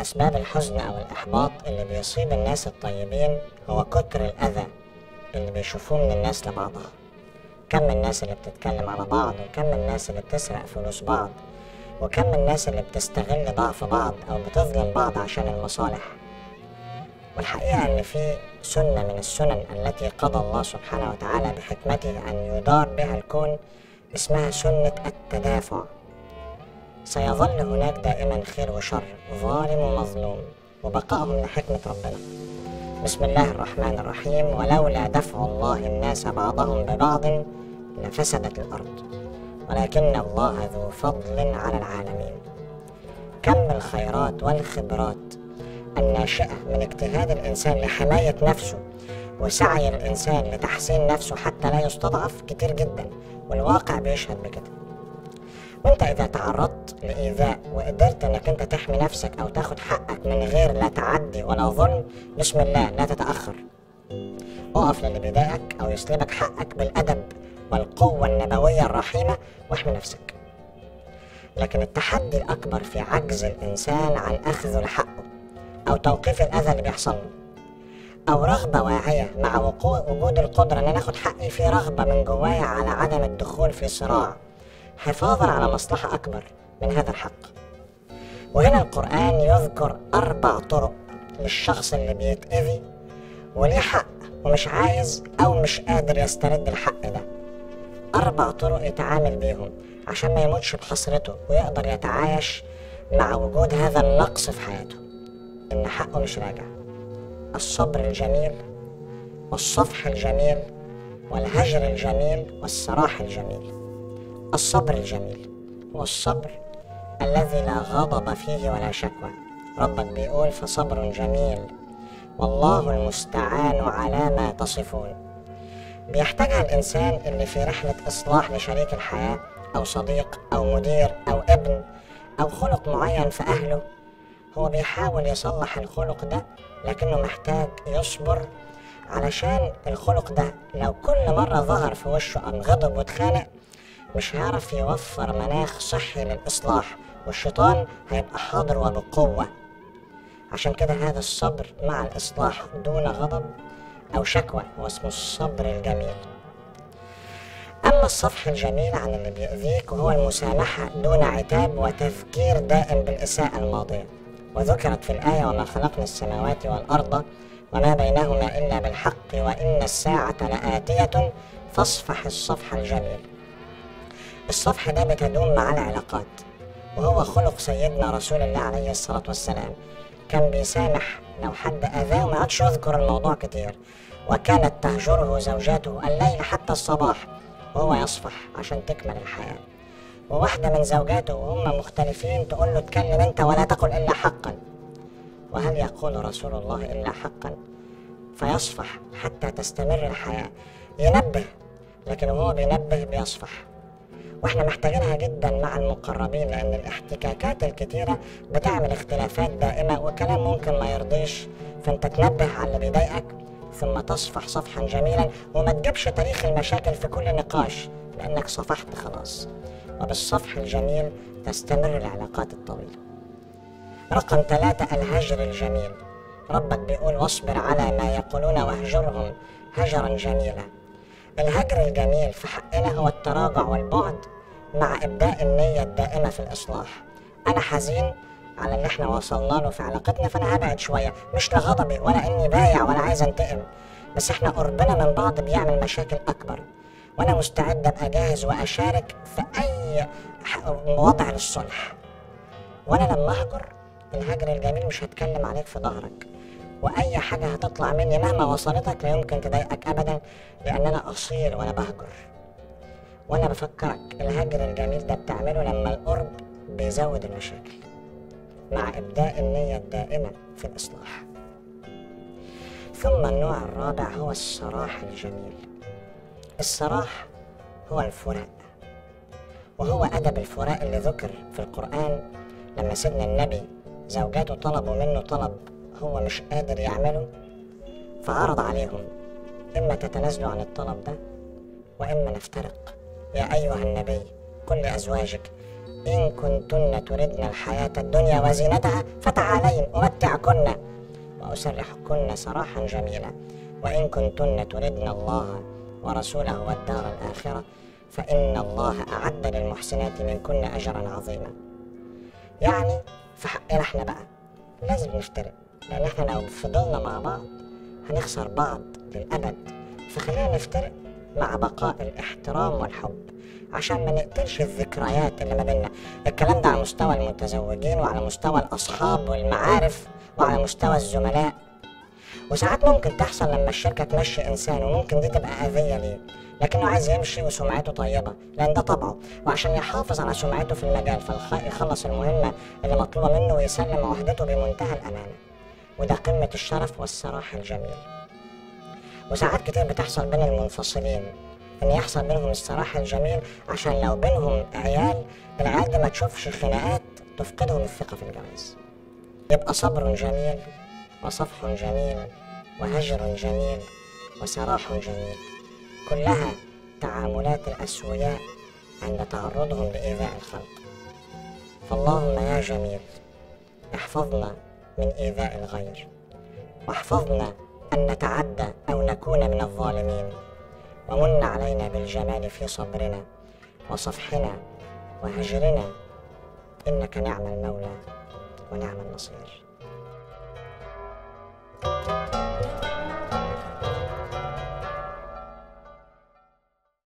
أسباب الحزن أو الإحباط اللي بيصيب الناس الطيبين هو كتر الأذى اللي بيشوفوه من الناس لبعضها كم الناس اللي بتتكلم على بعض وكم الناس اللي بتسرق فلوس بعض وكم الناس اللي بتستغل ضعف بعض أو بتظلم بعض عشان المصالح والحقيقة إن في سنة من السنن التي قضى الله سبحانه وتعالى بحكمته أن يدار بها الكون اسمها سنة التدافع سيظل هناك دائما خير وشر ظالم ومظلوم وبقائهم لحكمة ربنا بسم الله الرحمن الرحيم ولولا دفع الله الناس بعضهم ببعض لفسدت الأرض ولكن الله ذو فضل على العالمين كم الخيرات والخبرات الناشئة من اجتهاد الإنسان لحماية نفسه وسعي الإنسان لتحسين نفسه حتى لا يستضعف كتير جدا والواقع بيشهد بكده وانت اذا تعرضت لايذاء وقدرت انك انت تحمي نفسك او تاخد حقك من غير لا تعدي ولا ظلم بسم الله لا تتاخر اقف للي بيضايقك او يسلبك حقك بالادب والقوه النبويه الرحيمه واحمي نفسك لكن التحدي الاكبر في عجز الانسان عن اخذه لحقه او توقيف الاذى اللي بيحصل له او رغبه واعيه مع وقوع وجود القدره ان انا اخد حقي في رغبه من جوايا على عدم الدخول في صراع حفاظا على مصلحة أكبر من هذا الحق وهنا القرآن يذكر أربع طرق للشخص اللي بيتأذي وليه حق ومش عايز أو مش قادر يسترد الحق ده أربع طرق يتعامل بيهم عشان ما يموتش بحسرته ويقدر يتعايش مع وجود هذا النقص في حياته إن حقه مش راجع الصبر الجميل والصفح الجميل والهجر الجميل والسراح الجميل الصبر الجميل هو الصبر الذي لا غضب فيه ولا شكوى ربك بيقول فصبر جميل والله المستعان على ما تصفون بيحتاجها الإنسان اللي في رحلة إصلاح لشريك الحياة أو صديق أو مدير أو ابن أو خلق معين في أهله هو بيحاول يصلح الخلق ده لكنه محتاج يصبر علشان الخلق ده لو كل مرة ظهر في وشه أم غضب واتخانق مش هيعرف يوفر مناخ صحي للإصلاح والشيطان هيبقى حاضر وبقوة عشان كده هذا الصبر مع الإصلاح دون غضب أو شكوى هو اسمه الصبر الجميل أما الصفح الجميل عن اللي بيؤذيك وهو المسامحة دون عتاب وتذكير دائم بالإساءة الماضية وذكرت في الآية وما خلقنا السماوات والأرض وما بينهما إلا بالحق وإن الساعة لآتية فاصفح الصفح الجميل الصفح ده بتدوم مع العلاقات وهو خلق سيدنا رسول الله عليه الصلاة والسلام كان بيسامح لو حد أذاه وما عادش يذكر الموضوع كتير وكانت تهجره زوجاته الليل حتى الصباح وهو يصفح عشان تكمل الحياة وواحدة من زوجاته وهم مختلفين تقول له اتكلم انت ولا تقل إلا حقا وهل يقول رسول الله إلا حقا فيصفح حتى تستمر الحياة ينبه لكن وهو بينبه بيصفح واحنا محتاجينها جدا مع المقربين لان الاحتكاكات الكتيره بتعمل اختلافات دائمه وكلام ممكن ما يرضيش فانت تنبه على اللي بيضايقك ثم تصفح صفحا جميلا وما تجيبش تاريخ المشاكل في كل نقاش لانك صفحت خلاص وبالصفح الجميل تستمر العلاقات الطويله رقم ثلاثة الهجر الجميل ربك بيقول واصبر على ما يقولون واهجرهم هجرا جميلا الهجر الجميل في حقنا هو التراجع والبعد مع إبداء النية الدائمة في الإصلاح أنا حزين على اللي احنا وصلنا له في علاقتنا فأنا هبعد شوية مش لغضبي ولا إني بايع ولا عايز أنتقم بس احنا قربنا من بعض بيعمل مشاكل أكبر وأنا مستعد أبقى جاهز وأشارك في أي وضع للصلح وأنا لما أهجر الهجر الجميل مش هتكلم عليك في ظهرك واي حاجه هتطلع مني مهما وصلتك لا يمكن تضايقك ابدا لان انا اصيل وانا بهجر وانا بفكرك الهجر الجميل ده بتعمله لما القرب بيزود المشاكل مع ابداء النيه الدائمه في الاصلاح ثم النوع الرابع هو الصراح الجميل الصراح هو الفراق وهو ادب الفراق اللي ذكر في القران لما سيدنا النبي زوجاته طلبوا منه طلب هو مش قادر يعمله فعرض عليهم إما تتنازلوا عن الطلب ده وإما نفترق يا أيها النبي قل لأزواجك إن كنتن تردن الحياة الدنيا وزينتها فتعالين أمتعكن وأسرحكن سراحا جميلا وإن كنتن تردن الله ورسوله والدار الآخرة فإن الله أعد للمحسنات منكن أجرا عظيما يعني في حقنا احنا بقى لازم نفترق لأن احنا لو فضلنا مع بعض هنخسر بعض للأبد فخلينا نفترق مع بقاء الاحترام والحب عشان ما نقتلش الذكريات اللي ما بيننا الكلام ده على مستوى المتزوجين وعلى مستوى الأصحاب والمعارف وعلى مستوى الزملاء وساعات ممكن تحصل لما الشركة تمشي إنسان وممكن دي تبقى أذية ليه لكنه عايز يمشي وسمعته طيبة لأن ده طبعه وعشان يحافظ على سمعته في المجال فيخلص المهمة اللي مطلوبة منه ويسلم وحدته بمنتهى الأمانة وده قمة الشرف والصراحة الجميل وساعات كتير بتحصل بين المنفصلين ان يحصل بينهم الصراحه الجميل عشان لو بينهم عيال العيال دي ما تشوفش خناقات تفقدهم الثقه في الجواز يبقى صبر جميل وصفح جميل وهجر جميل وسراح جميل كلها تعاملات الاسوياء عند تعرضهم لايذاء الخلق فاللهم يا جميل احفظنا من ايذاء الغير واحفظنا ان نتعدى او نكون من الظالمين ومن علينا بالجمال في صبرنا وصفحنا وهجرنا إنك نعم المولى ونعم النصير